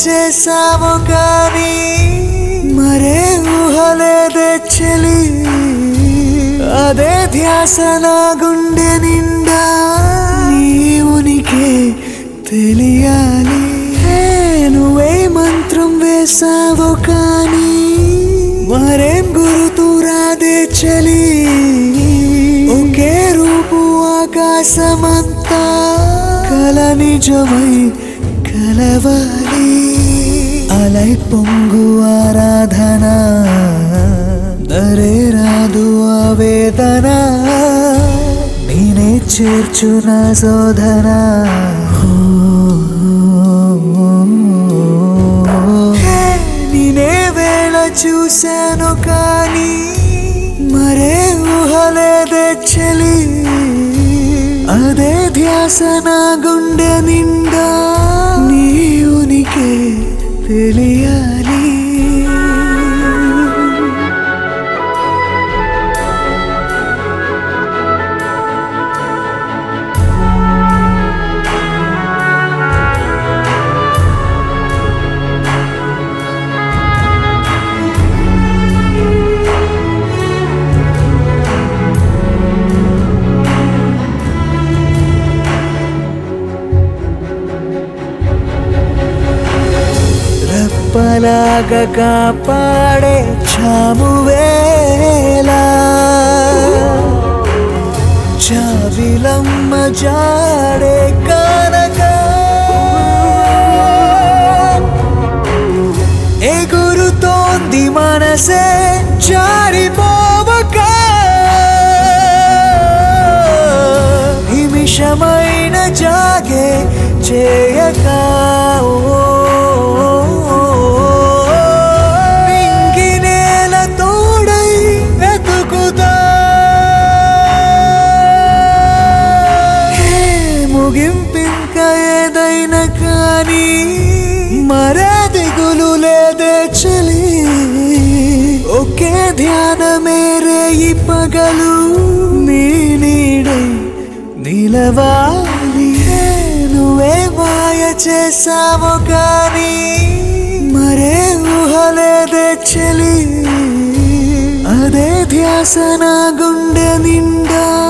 చేసావు కానీ మరే ఊహలేదే చెలి అదే ధ్యాస నా గుండె నిండా నీ ఉనికి తెలియాలి హే, నువ్వే మంత్రం వేసావు కానీ మరేం గురుతూ రాదే చలి ఒకే రూపు ఆకాశమంతా కల నిజమై కలవాలి అలై పొంగు ఆరాధన దరే రాదు ఆవేదన నేనే చేర్చు నా శోధన హే, నేనే వేళ చూశాను కానీ మరే ఊహలేదే చలి అదే ధ్యాస నా గుండె నిండా నీ ఉనికి తెలియాలి రెప్పలాగా కాపాడే చామువేలా చావిలమ్మ జాడే కానక ఎగురుతోంది మనసే జారిపోవక నిమిషమైన జాగే చేయక నింగి నేల తోడై వెతుకుతా హే, ముగింపింక ఏదైనా కానీ మరే దిగులు లేదే చలి ఒకే ధ్యానమేరే ఈ పగలు నీ నీడై నిలవాలి హే, నువ్వే మాయ చేసావు కానీ మరే ఊహలేదే చలి అదే ధ్యాస నా గుండె నిండా